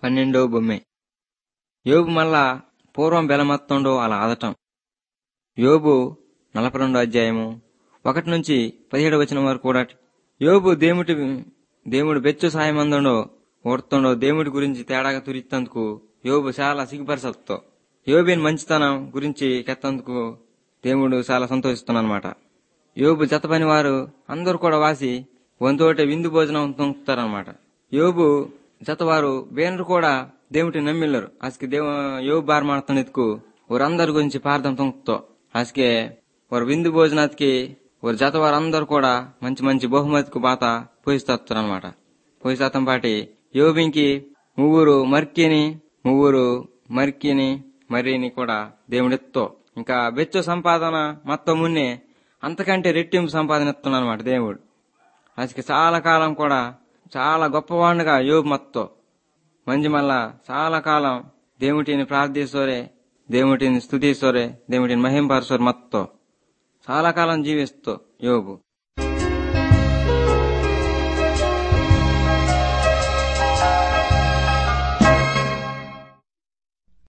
పన్నెండో బొమ్మె యోబు మళ్ళా పూర్వం బెలమత్తుండో అలా ఆదటం యోబు నలభై రెండో అధ్యాయము ఒకటి నుంచి పదిహేడు వచ్చిన వరకు కూడా యోబు దేవుడి దేవుడు బెచ్చు సాయమందుండో ఓడుతుండో దేవుడి గురించి తేడాగా తురిత్తందుకు యోబు చాలా సిగ్గుపరచతో యోబిని మంచితనం గురించి కెత్తందుకు దేవుడు చాలా సంతోషిస్తున్నానమాట యోబు జతపని వారు అందరూ కూడా వాసి వంతోటే విందు భోజనం తొంగుతారనమాట యోబు జతవారు ಬೇನರು ಕೂಡ దేవుటి నమ్మిల్లరు ఆస్కి దేవ యోబు బార్ ಮಾಡ್ತಾನಿದ್ಕು ಅವರಂదరి గురించి పార్థం తొంగుతో ఆస్కే వారు విందు భోజనానికి వారు జత వారందరూ కూడా మంచి మంచి బహుమతికి బాత పోయిస్తారు అనమాట పోయిస్తాతం పాటి యోబింకి ముగ్గురు మర్కిని ముగ్గురు మర్కిని మర్రిని కూడా దేవుడితో ఇంకా బెచ్చు సంపాదన మొత్తం మున్నే అంతకంటే రెట్టింపు సంపాదన ఇస్తున్నానమాట దేవుడు అసలు చాలా కాలం కూడా చాలా గొప్పవాడుగా యోబు మొత్తం మంచి మళ్ళా చాలా కాలం దేవుటిని ప్రార్థిస్తోరే దేవుటిని స్థుతిస్తోరే దేవుటిని మహింపరసోరే మొత్తం చాలా కాలం జీవిస్తూ యోబు